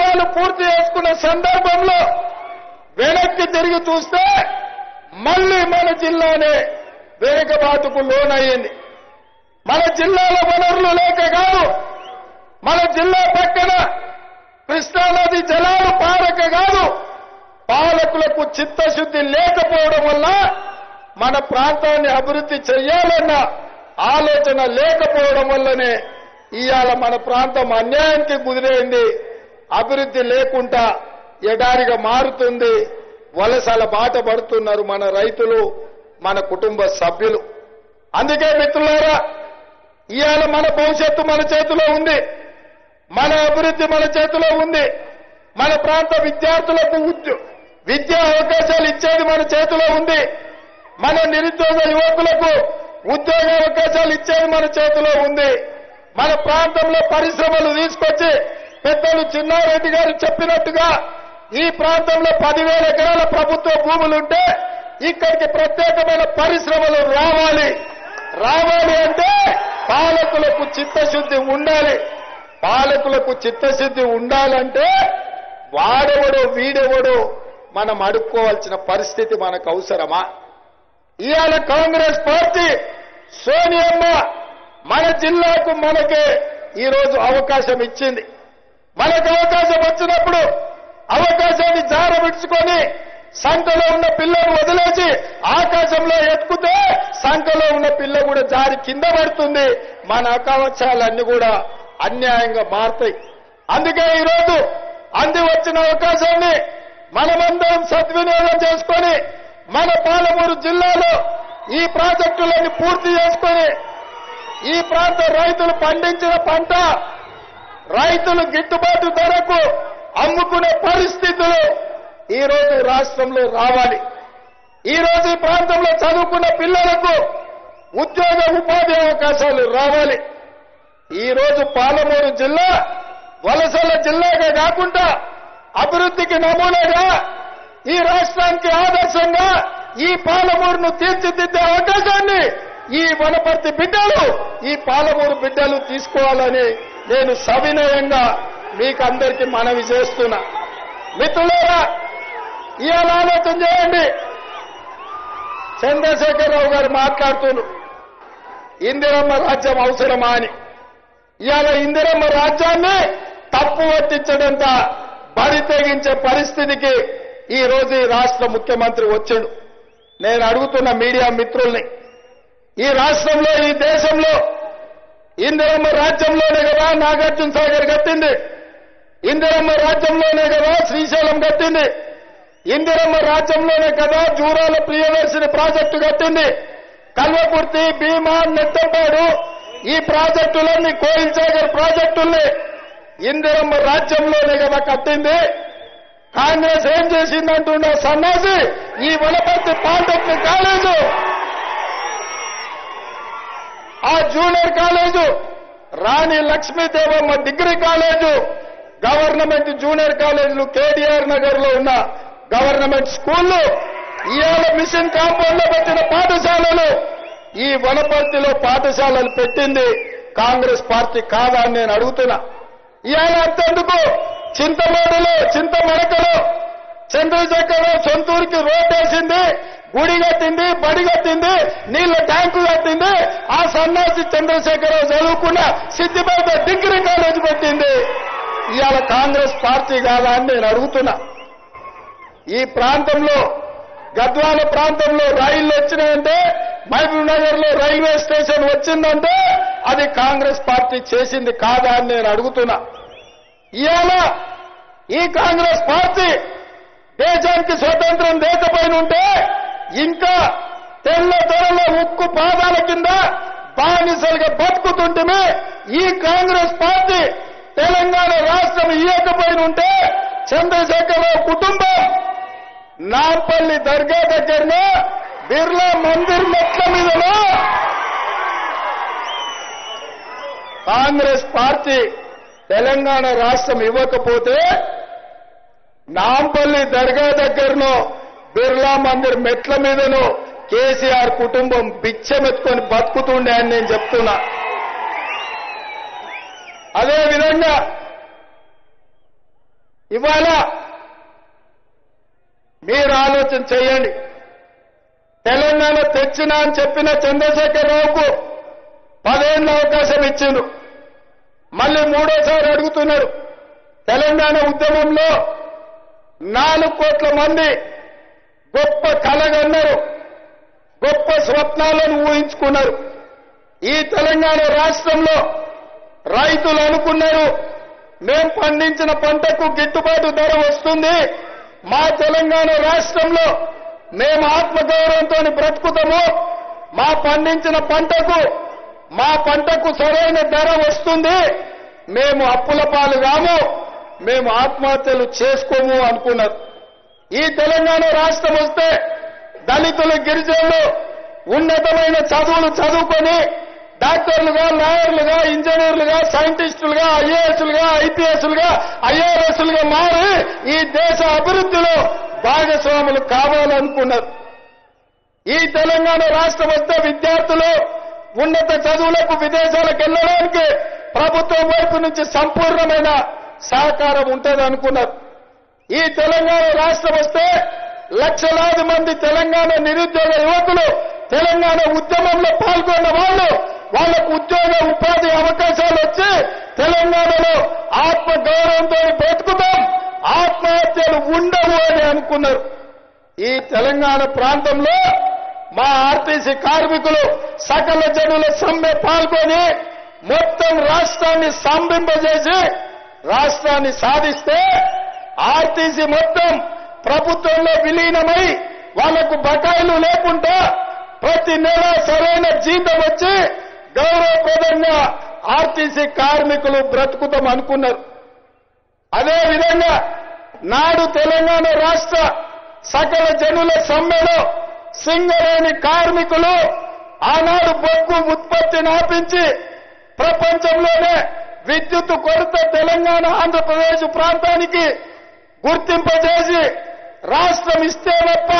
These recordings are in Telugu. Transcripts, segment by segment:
జిల్లాలు పూర్తి చేసుకున్న సందర్భంలో వెనక్కి తిరిగి చూస్తే మళ్ళీ మన జిల్లానే వేగబాటుకు లోనయ్యింది మన జిల్లాలో వనరులు లేక కాదు మన జిల్లా పక్కన కృష్ణానది జలాలు పారక కాదు పాలకులకు చిత్తశుద్ధి లేకపోవడం వల్ల మన ప్రాంతాన్ని అభివృద్ధి చెయ్యాలన్న ఆలోచన లేకపోవడం వల్లనే ఇవాళ మన ప్రాంతం అన్యాయానికి కుదిరైంది అభివృద్ధి లేకుండా ఎడారిగా మారుతుంది వలసల బాట పడుతున్నారు మన రైతులు మన కుటుంబ సభ్యులు అందుకే మిత్రులారా ఇవాళ మన భవిష్యత్తు మన చేతిలో ఉంది మన అభివృద్ధి మన చేతిలో ఉంది మన ప్రాంత విద్యార్థులకు ఉద్యో- విద్యా అవకాశాలు ఇచ్చేది మన చేతిలో ఉంది మన నిరుద్యోగ యువకులకు ఉద్యోగ అవకాశాలు ఇచ్చేది మన చేతిలో ఉంది మన ప్రాంతంలో పరిశ్రమలు తీసుకొచ్చి పెద్దలు చిన్నారెడ్డి గారు చెప్పినట్టుగా ఈ ప్రాంతంలో పదివేల ఎకరాల ప్రభుత్వ భూములుంటే ఇక్కడికి ప్రత్యేకమైన పరిశ్రమలు రావాలి రావాలి అంటే పాలకులకు చిత్తశుద్ధి ఉండాలి పాలకులకు చిత్తశుద్ధి ఉండాలంటే వాడెవడో వీడెవడో మనం అడుక్కోవాల్సిన పరిస్థితి మనకు అవసరమా ఇవాళ కాంగ్రెస్ పార్టీ సోనియమ్మ మన జిల్లాకు మనకే ఈరోజు అవకాశం ఇచ్చింది మనకు అవకాశం వచ్చినప్పుడు అవకాశాన్ని జారబిడ్చుకొని సంఖలో ఉన్న పిల్లను వదిలేసి ఆకాశంలో ఎత్తుకుతే సంఖలో ఉన్న పిల్ల కూడా జారి కింద పడుతుంది మన అవకాశాలన్నీ కూడా అన్యాయంగా మారుతాయి అందుకే ఈరోజు అంది వచ్చిన అవకాశాన్ని మనమందరం సద్వినియోగం చేసుకొని మన పాలమూరు జిల్లాలో ఈ ప్రాజెక్టులన్నీ పూర్తి చేసుకొని ఈ ప్రాంత రైతులు పండించిన పంట రైతులు గిట్టుబాటు ధరకు అమ్ముకునే పరిస్థితులు ఈ రోజు రాష్ట్రంలో రావాలి ఈ రోజు ఈ ప్రాంతంలో చదువుకున్న పిల్లలకు ఉద్యోగ ఉపాధి అవకాశాలు రావాలి ఈ రోజు పాలమూరు జిల్లా వలసల జిల్లాగా కాకుండా అభివృద్ధికి నమూనాగా ఈ రాష్ట్రానికి ఆదర్శంగా ఈ పాలమూరును తీర్చిదిద్దే అవకాశాన్ని ఈ వనపర్తి బిడ్డలు ఈ పాలమూరు బిడ్డలు తీసుకోవాలని నేను సవినయంగా మీకు అందరికీ మనవి చేస్తున్నా మిత్రులారా ఇవాళ ఆలోచన చేయండి చంద్రశేఖరరావు గారు మాట్లాడుతున్నారు ఇందిరమ్మ రాజ్యం అవసరమా అని ఇవాళ ఇందిరమ్మ రాజ్యాన్ని తప్పు పట్టించడంత బరి తెగించే పరిస్థితికి ఈ రోజు ఈ రాష్ట్ర ముఖ్యమంత్రి వచ్చాడు నేను అడుగుతున్న మీడియా మిత్రుల్ని ఈ రాష్ట్రంలో ఈ దేశంలో ఇందిరమ్మ రాజ్యంలోనే కదా నాగార్జున సాగర్ కట్టింది ఇందిరమ్మ రాజ్యంలోనే కదా శ్రీశైలం కట్టింది ఇందిరమ్మ రాజ్యంలోనే కదా జూరాల ప్రియదర్శిని ప్రాజెక్టు కట్టింది కల్వకుర్తి భీమా నెట్టంపాడు ఈ ప్రాజెక్టులన్నీ కోయిల్ సాగర్ ప్రాజెక్టుల్ని ఇందిరమ్మ రాజ్యంలోనే కదా కట్టింది కాంగ్రెస్ ఏం చేసిందంటున్న సన్నాసి ఈ వనపర్తి పాలిటెక్నిక్ కాలేజు ఆ junior college Rani Lakshmidevamma degree college government junior కాలేజీలు కేడీఆర్ నగర్ లో ఉన్న గవర్నమెంట్ స్కూళ్లు ఇవాళ మిషన్ కాంపౌండ్ లో పెట్టిన పాఠశాలలు ఈ వనపర్తిలో పాఠశాలలు పెట్టింది కాంగ్రెస్ పార్టీ కాదా అని నేను అడుగుతున్నా ఇవాళ అంతెందుకు చింతమూడులో చింతమడకలో చంద్రశేఖరరావు సొంతూరికి రోడ్ వేసింది గుడి కట్టింది బడి కట్టింది నీళ్ల ట్యాంకు కట్టింది ఆ సన్నాసి చంద్రశేఖరరావు చదువుకున్న సిద్దిపేట డిగ్రీ కాలేజ్ పెట్టింది ఇవాళ కాంగ్రెస్ పార్టీ కాదా అని నేను అడుగుతున్నా ఈ ప్రాంతంలో గద్వాల ప్రాంతంలో రైళ్లు వచ్చినాయంటే మహబూబ్ నగర్ లో రైల్వే స్టేషన్ వచ్చిందంటే అది కాంగ్రెస్ పార్టీ చేసింది కాదా అని నేను అడుగుతున్నా ఇవాళ ఈ కాంగ్రెస్ పార్టీ దేశానికి స్వతంత్రం లేకపోయిన ఉంటే ఇంకా తెల్ల తెరల ఉక్కు పాదాల కింద బానిసలుగా బతుకుతుంటమే ఈ కాంగ్రెస్ పార్టీ తెలంగాణ రాష్ట్రం ఇవ్వకపోయిన ఉంటే చంద్రశేఖరరావు కుటుంబం నాంపల్లి దర్గా దగ్గరలో బిర్లా మందిర్ మెట్ల మీదలో కాంగ్రెస్ పార్టీ తెలంగాణ రాష్ట్రం ఇవ్వకపోతే నాంపల్లి దర్గా దగ్గరలో బిర్లా మందిర్ మెట్ల మీదను కేసీఆర్ కుటుంబం బిచ్చమెత్తుకొని బతుకుతుండే అని నేను చెప్తున్నా అదే విధంగా ఇవాళ మీరు ఆలోచన చేయండి తెలంగాణ తెచ్చినా అని చెప్పిన చంద్రశేఖరరావుకు పదేళ్ళ అవకాశం ఇచ్చిండ్రు మళ్ళీ మూడోసారి అడుగుతున్నారు తెలంగాణ ఉద్యమంలో నాలుగు కోట్ల మంది గొప్ప కలగన్నారు గొప్ప స్వప్నాలను ఊహించుకున్నారు ఈ తెలంగాణ రాష్ట్రంలో రైతులు అనుకున్నారు మేం పండించిన పంటకు గిట్టుబాటు ధర వస్తుంది మా తెలంగాణ రాష్ట్రంలో మేము ఆత్మగౌరవంతో బ్రతుకుతాము మా పండించిన పంటకు మా పంటకు సరైన ధర వస్తుంది మేము అప్పుల పాలు కాము మేము ఆత్మహత్యలు చేసుకోము అనుకున్నారు ఈ తెలంగాణ రాష్ట్రం వస్తే దళితులు గిరిజనులు ఉన్నతమైన చదువులు చదువుకొని డాక్టర్లుగా లాయర్లుగా ఇంజనీర్లుగా సైంటిస్టులుగా ఐఏఎస్లుగా ఐపీఎస్లుగా ఐఆర్ఎస్లుగా మారి ఈ దేశ అభివృద్ధిలో భాగస్వాములు కావాలనుకున్నారు ఈ తెలంగాణ రాష్ట్రం వస్తే విద్యార్థులు ఉన్నత చదువులకు విదేశాలకు వెళ్ళడానికి ప్రభుత్వం వైపు నుంచి సంపూర్ణమైన సహకారం ఉంటుంది అనుకున్నారు ఈ తెలంగాణ రాష్ట్రం వస్తే లక్షలాది మంది తెలంగాణ నిరుద్యోగ యువకులు తెలంగాణ ఉద్యమంలో పాల్గొన్న వాళ్ళు వాళ్లకు ఉద్యోగ ఉపాధి అవకాశాలు వచ్చి తెలంగాణలో ఆత్మ గౌరవంతో బ్రతుకుతాం ఆత్మహత్యలు ఉండవు అని అనుకున్నారు ఈ తెలంగాణ ప్రాంతంలో మా ఆర్టీసీ కార్మికులు సకల జనుల సమ్మె పాల్గొని మొత్తం రాష్ట్రాన్ని సంబింపజేసి రాష్ట్రాన్ని సాధిస్తే ఆర్టీసీ మొత్తం ప్రభుత్వంలో విలీనమై వాళ్లకు బకాయిలు లేకుండా ప్రతి నెల సరైన జీతం వచ్చి గౌరవప్రదంగా ఆర్టీసీ కార్మికులు బ్రతుకుతాం అనుకున్నారు అదే విధంగా నాడు తెలంగాణ రాష్ట్ర సకల జనుల సమ్మెలో సింగరేణి కార్మికులు ఆనాడు బొగ్గు ఉత్పత్తిని ఆపించి ప్రపంచంలోనే విద్యుత్ కొరత తెలంగాణ ఆంధ్రప్రదేశ్ ప్రాంతానికి గుర్తింపజేసి రాష్ట్రం ఇస్తే తప్ప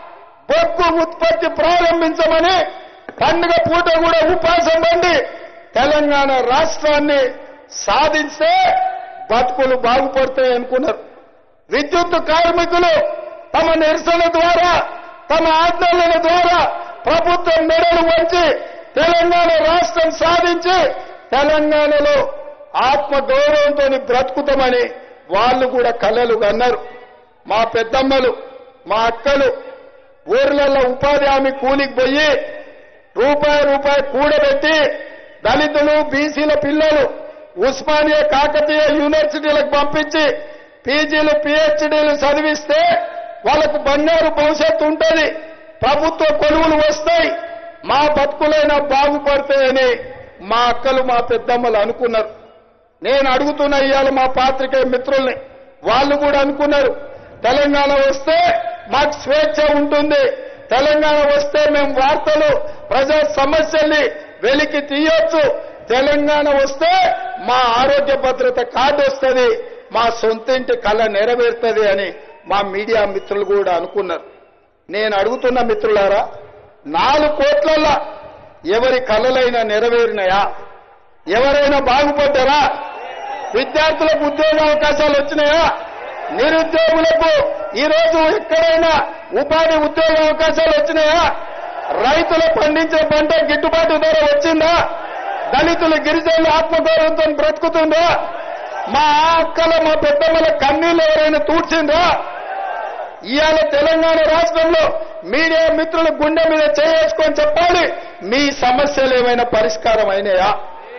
బొగ్గు ఉత్పత్తి ప్రారంభించమని పండుగ పూట కూడా ఉపాసం పండి తెలంగాణ రాష్ట్రాన్ని సాధిస్తే బతుకులు బాగుపడతాయి అనుకున్నారు విద్యుత్ కార్మికులు తమ నిరసన ద్వారా తమ ఆందోళన ద్వారా ప్రభుత్వం మెడలు వంచి తెలంగాణ రాష్ట్రం సాధించి తెలంగాణలో ఆత్మ గౌరవంతో బ్రతుకుతామని వాళ్ళు కూడా కలలు అన్నారు మా పెద్దమ్మలు మా అక్కలు ఊర్లలో ఉపాధి హామీ కూలికి పోయి రూపాయి రూపాయి కూడబెట్టి దళితులు బీసీల పిల్లలు ఉస్మానియా కాకతీయ యూనివర్సిటీలకు పంపించి పీజీలు పిహెచ్డీలు చదివిస్తే వాళ్ళకు బంగారు భవిష్యత్తు ఉంటుంది ప్రభుత్వ కొలువులు వస్తాయి మా బతుకులైనా బాగుపడతాయని మా అక్కలు మా పెద్దమ్మలు అనుకున్నారు నేను అడుగుతున్న ఇవాళ మా పాత్రికేయ మిత్రుల్ని వాళ్ళు కూడా అనుకున్నారు తెలంగాణ వస్తే మాకు స్వేచ్ఛ ఉంటుంది తెలంగాణ వస్తే మేము వార్తలు ప్రజా సమస్యల్ని వెలికి తీయొచ్చు తెలంగాణ వస్తే మా ఆరోగ్య భద్రత కార్డు వస్తుంది మా సొంతింటి కళ నెరవేరుతుంది అని మా మీడియా మిత్రులు కూడా అనుకున్నారు నేను అడుగుతున్న మిత్రులారా నాలుగు కోట్లల్లా ఎవరి కళలైనా నెరవేరినాయా ఎవరైనా బాగుపడ్డారా విద్యార్థులకు ఉద్యోగ అవకాశాలు వచ్చినాయా నిరుద్యోగులకు ఈ రోజు ఎక్కడైనా ఉపాధి ఉద్యోగ అవకాశాలు వచ్చినాయా రైతులు పండించే పంట గిట్టుబాటు ధర వచ్చిందా దళితులు గిరిజనులు ఆత్మగౌరవంతో బ్రతుకుతుందా మా అక్కల మా పెద్దమ్మల కన్నీళ్ళు ఎవరైనా తూడ్చిందా ఇవాళ తెలంగాణ రాష్ట్రంలో మీడియా మిత్రులు గుండె మీద చేసుకొని చెప్పాలి మీ సమస్యలు ఏమైనా పరిష్కారం అయినాయా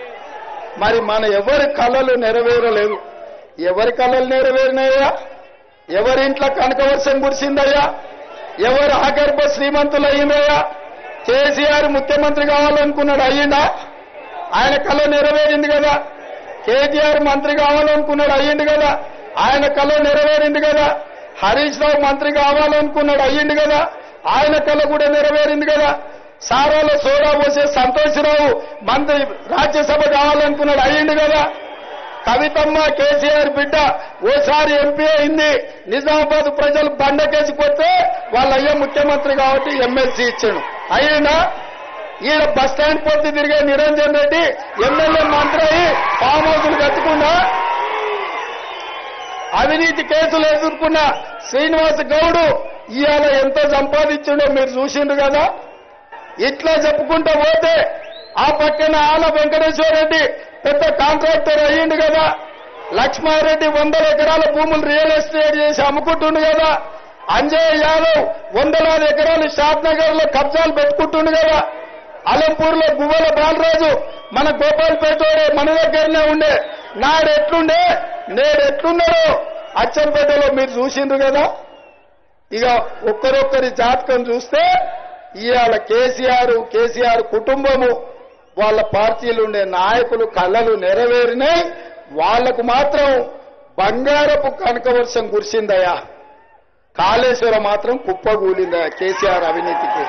మరి మన ఎవరి కళలు నెరవేరలేదు ఎవరి కళలు నెరవేరినాయా ఎవరి ఇంట్లో కనకవర్షం కురిసిందయ్యా ఎవరు ఆగర్భ శ్రీమంతులు అయ్యిందయ్యా కేసీఆర్ ముఖ్యమంత్రి కావాలనుకున్నాడు అయ్యిందా ఆయన కళ నెరవేరింది కదా కేటీఆర్ మంత్రి కావాలనుకున్నాడు అయ్యింది కదా ఆయన కళ నెరవేరింది కదా హరీష్ రావు మంత్రి కావాలనుకున్నాడు అయ్యింది కదా ఆయన కళ కూడా నెరవేరింది కదా సారాలో సోడా పోసే సంతోషరావు మంత్రి రాజ్యసభ కావాలనుకున్నాడు అయ్యింది కదా కవితమ్మ కేసీఆర్ బిడ్డ ఓసారి ఎంపీ అయింది నిజామాబాద్ ప్రజలు బండకేసి కొడితే వాళ్ళ అయ్యే ముఖ్యమంత్రి కాబట్టి ఎమ్మెల్సీ ఇచ్చాడు అయ్యిందా ఈయన బస్ స్టాండ్ పొద్దు తిరిగే నిరంజన్ రెడ్డి ఎమ్మెల్యే మంత్రి అయి ఫామ్ హౌసులు కట్టుకున్నా అవినీతి కేసులు ఎదుర్కొన్న శ్రీనివాస్ గౌడు ఇవాళ ఎంత సంపాదించిండో మీరు చూసిండ్రు కదా ఇట్లా చెప్పుకుంటూ పోతే ఆ పక్కన ఆల వెంకటేశ్వర రెడ్డి పెద్ద కాంట్రాక్టర్ అయ్యిండు కదా లక్ష్మారెడ్డి వందల ఎకరాల భూములు రియల్ ఎస్టేట్ చేసి అమ్ముకుంటుండు కదా అంజయ్ యాదవ్ వందలాది ఎకరాలు షాద్ నగర్ లో కబ్జాలు పెట్టుకుంటుండు కదా అలంపూర్ లో గువ్వల బాలరాజు మన గోపాల్పేట మన దగ్గరనే ఉండే నాడు ఎట్లుండే నేడు ఎట్లున్నాడో అచ్చంపేటలో మీరు చూసిండ్రు కదా ఇక ఒక్కరొక్కరి జాతకం చూస్తే ఇవాళ కేసీఆర్ కేసీఆర్ కుటుంబము వాళ్ళ పార్టీలు ఉండే నాయకులు కళ్ళలు నెరవేరినాయి వాళ్లకు మాత్రం బంగారపు కనకవర్షం కురిసిందయ్యా కాళేశ్వరం మాత్రం కుప్పగూలిందయ్యా కేసీఆర్ అవినీతికి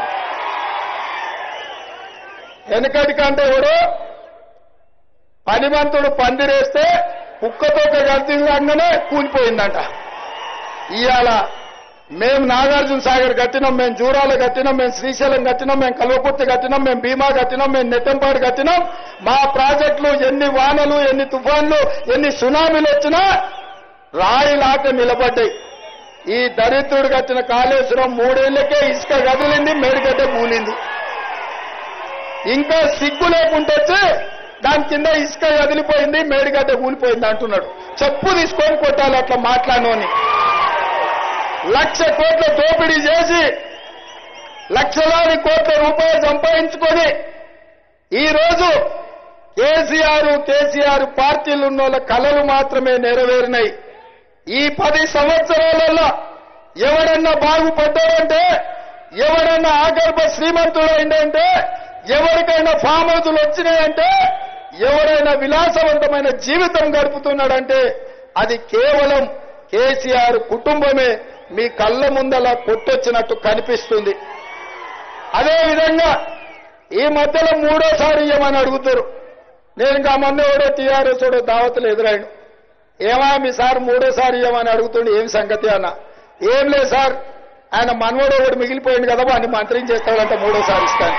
వెనకటి కంటే కూడా పనిమంతుడు పందిరేస్తే కుక్కతో గడిచిగానే కూలిపోయిందంట ఇవాళ మేము నాగార్జున సాగర్ కట్టినాం మేము జూరాలు కట్టినాం మేము శ్రీశైలం కట్టినాం మేము కల్వకుర్తి కట్టినాం మేము భీమా కట్టినాం మేము నెట్టంపాడు కట్టినాం మా ప్రాజెక్టులు ఎన్ని వానలు ఎన్ని తుఫాన్లు ఎన్ని సునామీలు వచ్చినా రాయిలాక నిలబడ్డాయి ఈ దరిద్రుడు కట్టిన కాళేశ్వరం మూడేళ్లకే ఇసుక కదిలింది మేడిగడ్డ కూలింది ఇంకా సిగ్గు లేకుండా వచ్చి దాని కింద ఇసుక కదిలిపోయింది మేడిగడ్డ కూలిపోయింది అంటున్నాడు చెప్పు తీసుకొని కొట్టాలి అట్లా మాట్లాడనోని లక్ష కోట్ల దోపిడీ చేసి లక్షలాది కోట్ల రూపాయలు సంపాదించుకొని ఈ రోజు కేసీఆర్ కేసీఆర్ పార్టీలు ఉన్న వాళ్ళ కళలు మాత్రమే నెరవేరినాయి ఈ పది సంవత్సరాలలో ఎవడన్నా బాగుపడ్డాడంటే ఎవడన్నా ఆగర్భ శ్రీమంతుడైందంటే ఎవరికైనా ఫామ్ హౌజులు వచ్చినాయంటే ఎవరైనా విలాసవంతమైన జీవితం గడుపుతున్నాడంటే అది కేవలం కేసీఆర్ కుటుంబమే మీ కళ్ళ ముందలా కొట్టొచ్చినట్టు కనిపిస్తుంది అదేవిధంగా ఈ మధ్యలో మూడోసారి ఇవ్వమని అడుగుతారు నేను ఇంకా మొన్న ఎవడో టీఆర్ఎస్ వాడో దావతులు ఎదురాడు ఏమా మీ సార్ మూడోసారి ఇవ్వమని అడుగుతుండే ఏం సంగతి అన్న ఏం లేదు సార్ ఆయన మనవడు ఒకటి మిగిలిపోయింది కదా వాడిని మంత్రం చేస్తాడంట మూడోసారి ఇస్తాను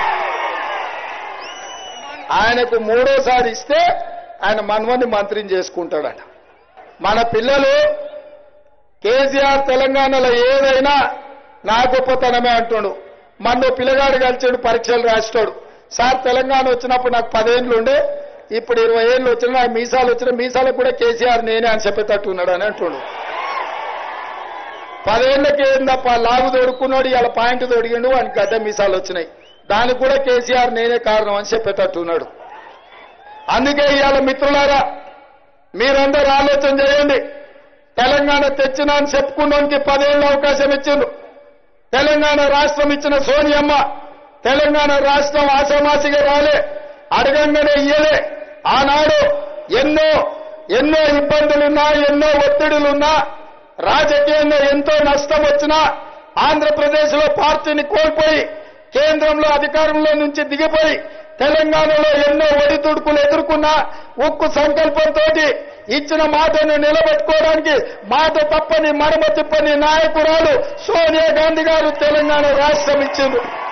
ఆయనకు మూడోసారి ఇస్తే ఆయన మనవని మంత్రం చేసుకుంటాడట మన పిల్లలు కేసీఆర్ తెలంగాణలో ఏదైనా నా గొప్పతనమే అంటుండు మన పిల్లగాడు కలిచాడు పరీక్షలు రాస్తాడు సార్ తెలంగాణ వచ్చినప్పుడు నాకు పదేళ్ళు ఉండే ఇప్పుడు ఇరవై ఏళ్ళు వచ్చిన నాకు మీసాలు వచ్చిన మీసాలకు కూడా కేసీఆర్ నేనే అని చెప్పేటట్టు ఉన్నాడు అని అంటుండు పదేళ్లకి ఏందప్ప లాగు తోడుకున్నాడు ఇవాళ పాయింట్ తొడిగిండు వానికి గడ్డ మీసాలు వచ్చినాయి దానికి కూడా కేసీఆర్ నేనే కారణం అని చెప్పేటట్టు ఉన్నాడు అందుకే ఇవాళ మిత్రులారా మీరందరూ ఆలోచన చేయండి తెలంగాణ తెచ్చినా అని చెప్పుకున్నానికి పదేళ్ళు అవకాశం ఇచ్చిండ్రు తెలంగాణ రాష్ట్రం ఇచ్చిన సోనియమ్మ తెలంగాణ రాష్ట్రం ఆశామాసిగా రాలే అడగంగానే ఇయ్యలే ఆనాడు ఎన్నో ఎన్నో ఇబ్బందులున్నా ఎన్నో ఒత్తిడులున్నా రాజకీయంగా ఎంతో నష్టం వచ్చినా ఆంధ్రప్రదేశ్ లో పార్టీని కోల్పోయి కేంద్రంలో అధికారంలో నుంచి దిగిపోయి తెలంగాణలో ఎన్నో ఒడిదుడుకులు ఎదుర్కొన్నా ఉక్కు సంకల్పంతో ఇచ్చిన మాటను నిలబెట్టుకోవడానికి మాట తప్పని మడమ తిప్పని నాయకురాలు సోనియా గాంధీ గారు తెలంగాణ రాష్ట్రం ఇచ్చింది